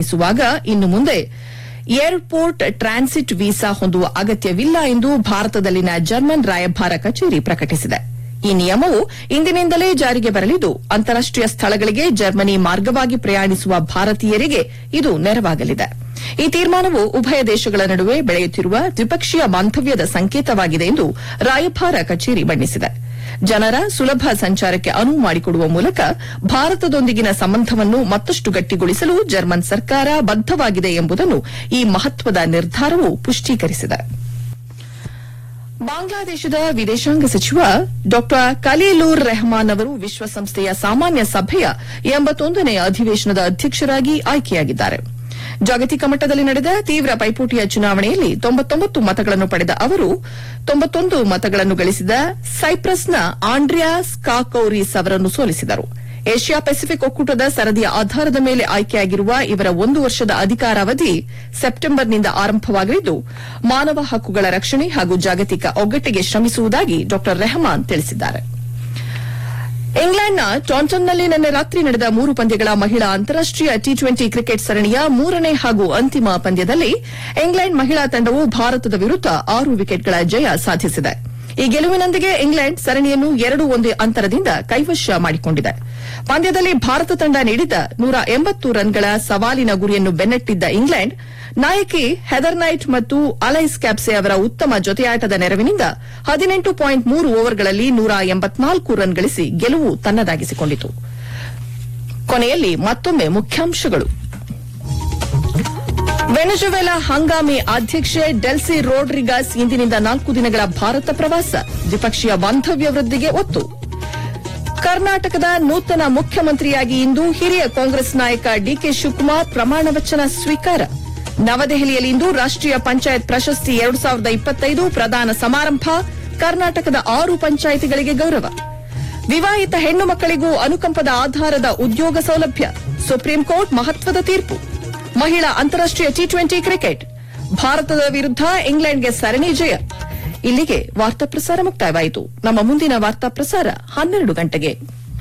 ಪ್ರಯಾಣಿಸುವಾಗ ಇನ್ನು ಮುಂದೆ ಏರ್ಪೋರ್ಟ್ ಟ್ರಾನ್ಸಿಟ್ ವೀಸಾ ಹೊಂದುವ ಅಗತ್ಯವಿಲ್ಲ ಎಂದು ಭಾರತದಲ್ಲಿನ ಜರ್ಮನ್ ರಾಯಭಾರ ಕಚೇರಿ ಪ್ರಕಟಿಸಿದೆ ಈ ನಿಯಮವು ಇಂದಿನಿಂದಲೇ ಜಾರಿಗೆ ಬರಲಿದ್ದು ಅಂತಾರಾಷ್ಟೀಯ ಸ್ಥಳಗಳಿಗೆ ಜರ್ಮನಿ ಮಾರ್ಗವಾಗಿ ಪ್ರಯಾಣಿಸುವ ಭಾರತೀಯರಿಗೆ ಇದು ನೆರವಾಗಲಿದೆ ಈ ತೀರ್ಮಾನವು ಉಭಯ ದೇಶಗಳ ನಡುವೆ ಬೆಳೆಯುತ್ತಿರುವ ದ್ವಿಪಕ್ಷೀಯ ಬಾಂಧವ್ಯದ ಸಂಕೇತವಾಗಿದೆ ಎಂದು ರಾಯಭಾರ ಕಚೇರಿ ಬಣ್ಣಿಸಿದೆ ಜನರ ಸುಲಭ ಸಂಚಾರಕ್ಕೆ ಅನುವು ಮಾಡಿಕೊಡುವ ಮೂಲಕ ಭಾರತದೊಂದಿಗಿನ ಸಂಬಂಧವನ್ನು ಮತ್ತಷ್ಟು ಗಟ್ಟಿಗೊಳಿಸಲು ಜರ್ಮನ್ ಸರ್ಕಾರ ಬದ್ದವಾಗಿದೆ ಎಂಬುದನ್ನು ಈ ಮಹತ್ವದ ನಿರ್ಧಾರವು ಪುಷ್ಟೀಕರಿಸಿದೆ ಬಾಂಗ್ಲಾದೇಶದ ವಿದೇಶಾಂಗ ಸಚಿವ ಡಾ ಕಲೀಲೂರ್ ರೆಹಮಾನ್ ಅವರು ವಿಶ್ವಸಂಸ್ಥೆಯ ಸಾಮಾನ್ಯ ಸಭೆಯ ಎಂಬತ್ತೊಂದನೇ ಅಧಿವೇಶನದ ಅಧ್ಯಕ್ಷರಾಗಿ ಆಯ್ಕೆಯಾಗಿದ್ದಾರೆ ಜಾಗತಿಕ ಮಟ್ಟದಲ್ಲಿ ನಡೆದ ತೀವ್ರ ಪೈಪೋಟಿಯ ಚುನಾವಣೆಯಲ್ಲಿ ತೊಂಬತ್ತೊಂಬತ್ತು ಮತಗಳನ್ನು ಪಡೆದ ಅವರು ತೊಂಬತ್ತೊಂದು ಮತಗಳನ್ನು ಗಳಿಸಿದ ಸೈಪ್ರಸ್ನ ಆಂಡ್ರಿಯಾ ಸ್ಕಾಕೌರಿಸ್ ಅವರನ್ನು ಸೋಲಿಸಿದರು ಏಷ್ಯಾ ಪೆಸಿಫಿಕ್ ಒಕ್ಕೂಟದ ಸರದಿಯ ಆಧಾರದ ಮೇಲೆ ಆಯ್ಕೆಯಾಗಿರುವ ಇವರ ಒಂದು ವರ್ಷದ ಅಧಿಕಾರಾವಧಿ ಸೆಪ್ಟೆಂಬರ್ನಿಂದ ಆರಂಭವಾಗಲಿದ್ದು ಮಾನವ ಹಕ್ಕುಗಳ ರಕ್ಷಣೆ ಹಾಗೂ ಜಾಗತಿಕ ಒಗ್ಗಟ್ಟಿಗೆ ಶ್ರಮಿಸುವುದಾಗಿ ಡಾ ರೆಹಮಾನ್ ತಿಳಿಸಿದ್ದಾರೆ ಇಂಗ್ಲೆಂಡ್ನ ಟಾಂಟನ್ನಲ್ಲಿ ನಿನ್ನೆ ರಾತ್ರಿ ನಡೆದ ಮೂರು ಪಂದ್ಯಗಳ ಮಹಿಳಾ ಅಂತಾರಾಷ್ಟೀಯ ಟಿ ಟ್ವೆಂಟಿ ಕ್ರಿಕೆಟ್ ಸರಣಿಯ ಮೂರನೇ ಹಾಗೂ ಅಂತಿಮ ಪಂದ್ಯದಲ್ಲಿ ಇಂಗ್ಲೆಂಡ್ ಮಹಿಳಾ ತಂಡವು ಭಾರತದ ವಿರುದ್ದ ಆರು ವಿಕೆಟ್ಗಳ ಜಯ ಸಾಧಿಸಿದೆ ಈ ಗೆಲುವಿನೊಂದಿಗೆ ಇಂಗ್ಲೆಂಡ್ ಸರಣಿಯನ್ನು ಎರಡು ಒಂದು ಅಂತರದಿಂದ ಕೈವಶ ಮಾಡಿಕೊಂಡಿದೆ ಪಂದ್ಯದಲ್ಲಿ ಭಾರತ ತಂಡ ನೀಡಿದ ನೂರ ಎಂಬತ್ತು ರನ್ಗಳ ಸವಾಲಿನ ಗುರಿಯನ್ನು ಬೆನ್ನಟ್ಟಿದ್ದ ಇಂಗ್ಲೆಂಡ್ ನಾಯಕಿ ಹೆದರ್ ನೈಟ್ ಮತ್ತು ಅಲೈಸ್ ಕ್ಯಾಪ್ಸೆ ಅವರ ಉತ್ತಮ ಜೊತೆಯಾಟದ ನೆರವಿನಿಂದ ಹದಿನೆಂಟು ಪಾಯಿಂಟ್ ಮೂರು ಓವರ್ಗಳಲ್ಲಿ ನೂರ ಎಂಬತ್ನಾಲ್ಕು ರನ್ ಗಳಿಸಿ ಗೆಲುವು ತನ್ನದಾಗಿಸಿಕೊಂಡಿತು ಕೊನೆಯಲ್ಲಿ ಮತ್ತೊಮ್ಮೆ ಮುಖ್ಯಾಂಶಗಳು ವೆನೆಜುವೆಲಾ ಹಂಗಾಮಿ ಅಧ್ಯಕ್ಷೆ ಡೆಲ್ಸಿ ರೋಡ್ರಿಗಾಸ್ ಇಂದಿನಿಂದ ನಾಲ್ಕು ದಿನಗಳ ಭಾರತ ಪ್ರವಾಸ ದ್ವಿಪಕ್ಷೀಯ ಬಾಂಧವ್ಯ ವೃದ್ಧಿಗೆ ಒತ್ತು ಕರ್ನಾಟಕದ ನೂತನ ಮುಖ್ಯಮಂತ್ರಿಯಾಗಿ ಇಂದು ಹಿರಿಯ ಕಾಂಗ್ರೆಸ್ ನಾಯಕ ಡಿಕೆ ಶಿವಕುಮಾರ್ ಪ್ರಮಾಣ ವಚನ ಸ್ವೀಕಾರ ನವದೆಹಲಿಯಲ್ಲಿಂದು ರಾಷ್ಟೀಯ ಪಂಚಾಯತ್ ಪ್ರಶಸ್ತಿ ಎರಡು ಸಾವಿರದ ಇಪ್ಪತ್ತೈದು ಪ್ರದಾನ ಸಮಾರಂಭ ಕರ್ನಾಟಕದ ಆರು ಪಂಚಾಯಿತಿಗಳಿಗೆ ಗೌರವ ವಿವಾಹಿತ ಹೆಣ್ಣು ಮಕ್ಕಳಿಗೂ ಅನುಕಂಪದ ಆಧಾರದ ಉದ್ಯೋಗ ಸೌಲಭ್ಯ ಸುಪ್ರೀಂ ಕೋರ್ಟ್ ಮಹತ್ವದ ತೀರ್ಪು ಮಹಿಳಾ ಅಂತಾರಾಷ್ಟೀಯ ಟಿ ಟ್ವೆಂಟಿ ಕ್ರಿಕೆಟ್ ಭಾರತದ ವಿರುದ್ಧ ಇಂಗ್ಲೆಂಡ್ಗೆ ಸರಣಿ ಜಯ ಇಲ್ಲಿಗೆ ವಾರ್ತಾ ಪ್ರಸಾರ ಮುಕ್ತಾಯವಾಯಿತು ನಮ್ಮ ಮುಂದಿನ ವಾರ್ತಾ ಪ್ರಸಾರ ಹನ್ನೆರಡು ಗಂಟೆಗೆ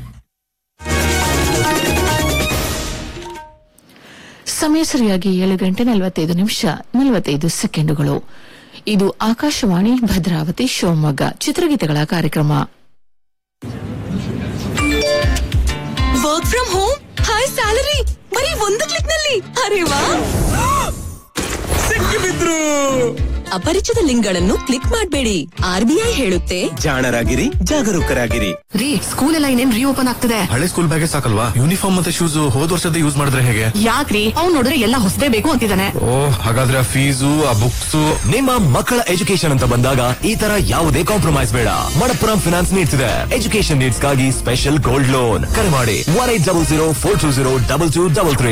ಸಮಯ ಸರಿಯಾಗಿ ಏಳು ಗಂಟೆ ನಲವತ್ತೈದು ನಿಮಿಷ ನಲವತ್ತೈದು ಸೆಕೆಂಡುಗಳು ಇದು ಆಕಾಶವಾಣಿ ಭದ್ರಾವತಿ ಶಿವಮೊಗ್ಗ ಚಿತ್ರಗೀತೆಗಳ ಕಾರ್ಯಕ್ರಮ work from home high salary ಬರೀ ಒಂದು ಕ್ಲಿಕ್ ನಲ್ಲಿ ಅರೆ ವಾ ಸಿಕ್ಕಿಬಿದ್ರು ಅಪರಿಚಿತ ಲಿಂಕ್ಗಳನ್ನು ಕ್ಲಿಕ್ ಮಾಡಬೇಡಿ ಆರ್ಬಿಐ ಹೇಳುತ್ತೆ ಜಾಣರಾಗಿರಿ ಜಾಗರೂಕರಾಗಿರಿ ರೀ ಸ್ಕೂಲ್ ಎಲ್ಲ ಇನ್ನೇನ್ ರೀಓಪನ್ ಆಗ್ತದೆ ಹಳೆ ಸ್ಕೂಲ್ ಬ್ಯಾಗೆ ಸಾಕಲ್ವಾ ಯೂನಿಫಾರ್ಮ್ ಮತ್ತೆ ಶೂಸ್ ಹೋದ್ ವರ್ಷದ ಯೂಸ್ ಮಾಡಿದ್ರೆ ಹೇಗೆ ಯಾಕ್ರಿ ಅವ್ನ್ ನೋಡಿದ್ರೆ ಎಲ್ಲ ಹೊಸದೇ ಬೇಕು ಅಂತಿದ್ದಾನೆ ಓ ಹಾಗಾದ್ರೆ ಆ ಫೀಸು ಆ ಬುಕ್ಸ್ ನಿಮ್ಮ ಮಕ್ಕಳ ಎಜುಕೇಶನ್ ಅಂತ ಬಂದಾಗ ಈ ತರ ಯಾವುದೇ ಕಾಂಪ್ರಮೈಸ್ ಬೇಡ ಮಣಪ್ಪುರಂ ಫಿನಾನ್ಸ್ ನೀಡ್ತಿದೆ ಎಜುಕೇಶನ್ ನೀಡ್ಸ್ ಗಾಗಿ ಸ್ಪೆಷಲ್ ಗೋಲ್ಡ್ ಲೋನ್ ಕರೆ ಮಾಡಿ one eight double zero four two zero double two double three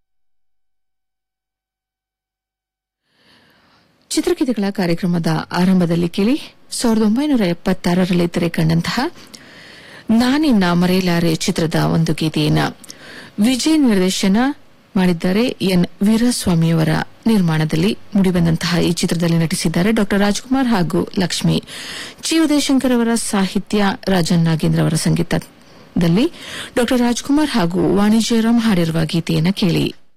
ಚಿತ್ರಗೀತೆಗಳ ಕಾರ್ಯಕ್ರಮದ ಆರಂಭದಲ್ಲಿ ಕೇಳಿ ಸಾವಿರದ ಒಂಬೈನೂರ ಎಪ್ಪತ್ತಾರರಲ್ಲಿ ತೆರೆ ಕಂಡಂತಹ ನಾನಿನ್ನ ಮರೆಯಲಾರೆ ಚಿತ್ರದ ಒಂದು ಗೀತೆಯನ್ನ ವಿಜಯ್ ನಿರ್ದೇಶನ ಮಾಡಿದ್ದಾರೆ ಎನ್ ವೀರಸ್ವಾಮಿಯವರ ನಿರ್ಮಾಣದಲ್ಲಿ ಮೂಡಿಬಂದಂತಹ ಈ ಚಿತ್ರದಲ್ಲಿ ನಟಿಸಿದ್ದಾರೆ ಡಾ ರಾಜ್ಕುಮಾರ್ ಹಾಗೂ ಲಕ್ಷ್ಮಿ ಜಿ ಉದಯಶಂಕರ್ ಅವರ ಸಾಹಿತ್ಯ ರಾಜನ್ ನಾಗೇಂದ್ರ ಅವರ ಸಂಗೀತದಲ್ಲಿ ಡಾ ರಾಜ್ಕುಮಾರ್ ಹಾಗೂ ವಾಣಿಜ್ಯರಾಮ್ ಹಾಡಿರುವ ಗೀತೆಯನ್ನು ಕೇಳಿ